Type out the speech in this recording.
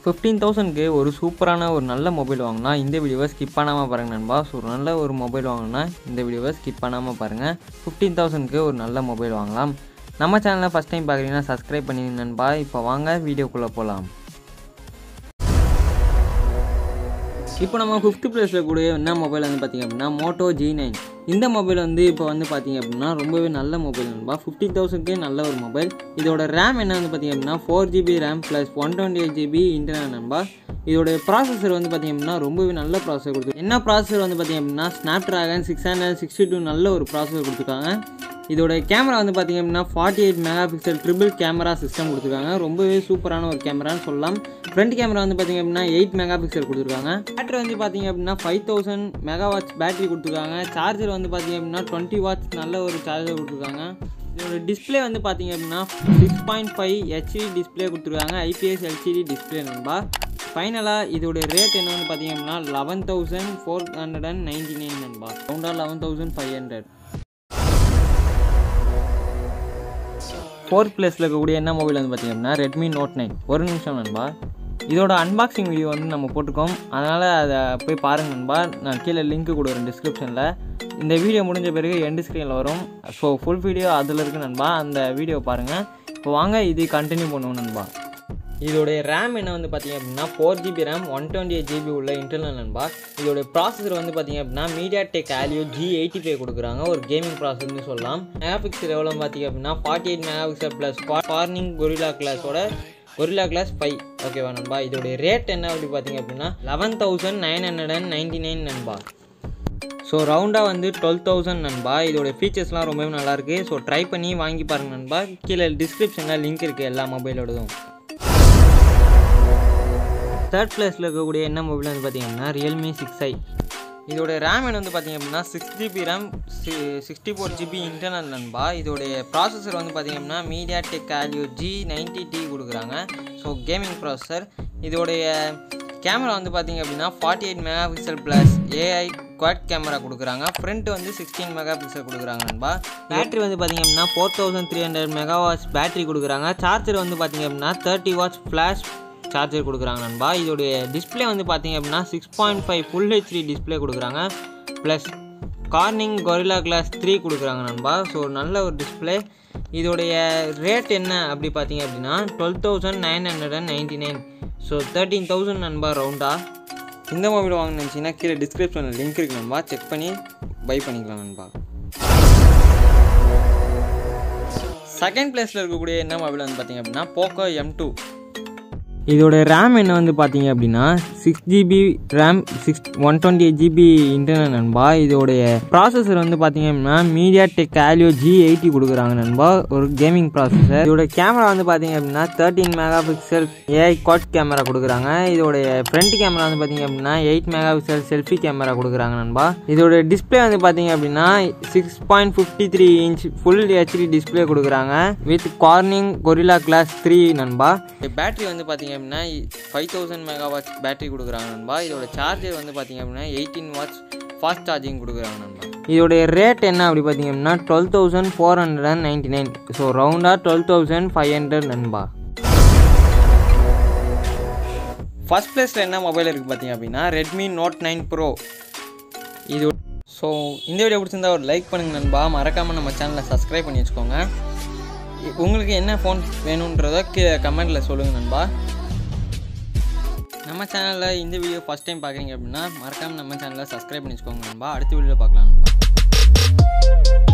fifteen தௌசண்ட்க்கு ஒரு சூப்பரான ஒரு நல்ல மொபைல் வாங்கினா இந்த வீடியோவை ஸ்கிப் பண்ணாமல் பாருங்கள் நண்பா ஸோ ஒரு நல்ல ஒரு மொபைல் வாங்கினா இந்த வீடியோவை ஸ்கிப் பண்ணாமல் பாருங்கள் ஃபிஃப்டீன் தௌசண்ட்க்கு ஒரு நல்ல மொபைல் வாங்கலாம் நம்ம சேனலை ஃபஸ்ட் டைம் பார்க்குறீங்கன்னா சப்ஸ்கிரைப் பண்ணிங்க நண்பா இப்போ வாங்க வீடியோக்குள்ளே போகலாம் இப்போ நம்ம ஃபிஃப்த் ப்ளேஸில் கூட என்ன மொபைல் வந்து பார்த்திங்க அப்படின்னா மோட்டோ ஜி நைன் இந்த மொபைல் வந்து இப்போ வந்து பார்த்திங்க அப்படின்னா ரொம்பவே நல்ல மொபைல் நண்பா ஃபிஃப்டி தௌசண்ட்க்கே நல்ல ஒரு மொபைல் இதோட ரேம் என்ன வந்து பார்த்திங்க அப்படின்னா four GB RAM plus one twenty eight GB internal நண்பா இதோட ப்ராசஸர் வந்து பார்த்திங்க அப்படின்னா ரொம்பவே நல்ல ப்ராசஸர் கொடுத்து என்ன ப்ராசஸர் வந்து பார்த்திங்க அப்படின்னா Snapdragon six hundred sixty two நல்ல ஒரு ப்ராசஸர் கொடுத்துருக்காங்க இதோட கேமரா வந்து பார்த்திங்க அப்படின்னா forty eight mega pixel triple camera system கொடுத்துருக்காங்க ரொம்பவே சூப்பரான ஒரு கேமரான்னு சொல்லலாம் ஃப்ரண்ட் கேமரா வந்து பார்த்திங்க அப்படின்னா எயிட் மெகா பிக்சல் கொடுத்துருக்காங்க பேட்டரி வந்து பார்த்திங்க அப்படின்னா five thousand mega watts battery கொடுத்துருக்காங்க சார்ஜர் வந்து பார்த்திங்க அப்படின்னா டுவெண்ட்டி வாட்ச் நல்ல ஒரு சார்ஜர் கொடுத்துருக்காங்க இதோட டிஸ்பிளே வந்து பார்த்திங்க அப்படின்னா six point five HD display கொடுத்துருக்காங்க ஐபிஎஸ் எல்சிடி டிஸ்பிளே நண்பா ஃபைனலாக இதோட ரேட் என்ன வந்து பார்த்திங்க அப்படின்னா eleven thousand four hundred and ninety nine நண்பா ரவுண்டாக eleven thousand five hundred fourth பிளேஸில் இருக்கக்கூடிய என்ன மொபைல் வந்து பார்த்திங்க அப்படின்னா ரெட்மி நோட் நைன் ஒரு நிமிஷம் நண்பா இதோட அன்பாக்சிங் வீடியோ வந்து நம்ம போட்டிருக்கோம் அதனால் அதை போய் பாருங்கள் நண்பா நான் கீழே லிங்க் கொடுக்குறேன் டிஸ்கிரிப்ஷனில் இந்த வீடியோ முடிஞ்ச பிறகு எண்டு ஸ்க்ரீனில் வரும் ஸோ ஃபுல் வீடியோ அதில் இருக்குது நண்பா அந்த வீடியோ பாருங்கள் இப்போ வாங்க இது கண்டினியூ பண்ணுவோம் நண்பா இதோடைய ரேம் என்ன வந்து பார்த்திங்க அப்படின்னா four GB RAM one twenty eight GB உள்ள இன்டர்னல் நண்பா இதோட ப்ராசஸர் வந்து பார்த்திங்க அப்படின்னா MediaTek Helio G eighty five கொடுக்குறாங்க ஒரு கேமிங் ப்ராசஸ்னு சொல்லலாம் மெகா பிக்சல் எவ்வளோ பார்த்திங்க அப்படின்னா forty eight mega pixel plus Corning Gorilla கிளாஸோட கொரிலா கிளாஸ் ஃபைவ் ஓகேவா நண்பா இதோடைய ரேட் என்ன அப்படி பார்த்தீங்க அப்படின்னா eleven thousand nine hundred and ninety nine நண்பா ஸோ ரவுண்டாக வந்து டுவெல் தௌசண்ட் நண்பா இதோட ஃபீச்சர்ஸ்லாம் ரொம்பவே நல்லாயிருக்கு ஸோ ட்ரை பண்ணி வாங்கி பாருங்க நண்பா கீழே டிஸ்கிரிப்ஷனில் லிங்க் இருக்குது எல்லா மொபைலோடதும் தேர்ட் பிளேஸில் இருக்கக்கூடிய என்ன மொபைல் வந்து பார்த்தீங்கன்னா ரியல்மி சிக்ஸ் ஐ இதோட ரேம் என்ன வந்து பார்த்திங்க அப்படின்னா six GB RAM sixty four GB internal நண்பா இதோடைய ப்ராசஸர் வந்து பார்த்திங்க அப்படின்னா MediaTek Helio G ninety T கொடுக்குறாங்க ஸோ கேமிங் ப்ராசஸர் இதோடைய கேமரா வந்து பார்த்திங்க அப்படின்னா forty eight mega pixel plus AI quad camera கொடுக்குறாங்க ஃப்ரண்ட் வந்து சிக்ஸ்டீன் மெகா பிக்சல் கொடுக்குறாங்க நண்பா பேட்டரி வந்து பார்த்திங்க அப்படின்னா four thousand three hundred mega watts battery கொடுக்குறாங்க சார்ஜர் வந்து பார்த்திங்க அப்படின்னா தேர்ட்டி வாட்ஸ் ஃப்ளாஷ் சார்ஜர் கொடுக்குறாங்க நண்பா இதோடைய டிஸ்பிளே வந்து பார்த்திங்க அப்படின்னா six point five full HD display கொடுக்குறாங்க plus Corning Gorilla glass three கொடுக்குறாங்க நண்பா ஸோ நல்ல ஒரு டிஸ்பிளே இதோடைய ரேட் என்ன அப்படி பார்த்தீங்க அப்படின்னா twelve thousand nine hundred and ninety nine so thirteen thousand நண்பா ரவுண்டாக இந்த மொபைல் வாங்க நினச்சிங்கன்னா கீழே டிஸ்கிரிப்ஷனில் லிங்க் இருக்கு நண்பா செக் பண்ணி பை பண்ணிக்கலாம் நண்பா செகண்ட் பிளேஸில் இருக்கக்கூடிய என்ன மொபைல் வந்து பார்த்தீங்க அப்படின்னா போக்கோ எம் டூ இதோட ரேம் என்ன வந்து பார்த்தீங்க அப்படின்னா six GB RAM six one twenty eight GB internal நண்பா இதோடைய ப்ராசஸர் வந்து பார்த்தீங்க அப்படின்னா MediaTek Helio G eighty கொடுக்குறாங்க நண்பா ஒரு கேமிங் ப்ராசஸர் இதோட கேமரா வந்து பார்த்தீங்க அப்படின்னா thirteen mega pixel AI quad camera கொடுக்குறாங்க இதோடைய ஃப்ரண்ட் கேமரா வந்து பார்த்தீங்க அப்படின்னா eight mega pixel selfie camera கொடுக்குறாங்க நண்பா இதோட டிஸ்பிளே வந்து பார்த்தீங்க அப்படின்னா six point fifty three inch full HD display கொடுக்குறாங்க with Corning Gorilla glass three நண்பா பேட்டரி வந்து பார்த்தீங்க அப்படின்னா five thousand mega watts battery கொடுக்குறாங்க நண்பா இதோட சார்ஜர் வந்து பார்த்தீங்க அப்படின்னா எயிட்டீன் வாட்ஸ் ஃபாஸ்ட் சார்ஜிங் கொடுக்குறாங்க நண்பா இதோடைய ரேட் என்ன அப்படி பார்த்தீங்க அப்படின்னா twelve thousand four hundred and ninety nine so ரவுண்டாக டுவெல் தௌசண்ட் ஃபைவ் ஹண்ட்ரட் நண்பா ஃபஸ்ட் பிளேஸில் என்ன மொபைல் இருக்குது பார்த்தீங்க அப்படின்னா ரெட்மி நோட் நைன் ப்ரோ இது ஸோ இந்த வீடியோ பிடிச்சிருந்தா ஒரு லைக் பண்ணுங்க நண்பா மறக்காமல் நம்ம சேனலை சப்ஸ்கிரைப் பண்ணி வச்சுக்கோங்க உங்களுக்கு என்ன ஃபோன் வேணுன்றத கீழே கமெண்ட்டில் சொல்லுங்கள் நண்பா நம்ம சேனலில் இந்த வீடியோ ஃபஸ்ட் டைம் பார்க்குறீங்க அப்படின்னா மறக்காமல் நம்ம சேனலை சப்ஸ்கிரைப் பண்ணி வச்சுக்கோங்க நண்பா அடுத்த வீடியோவில் பார்க்கலாம் நண்பா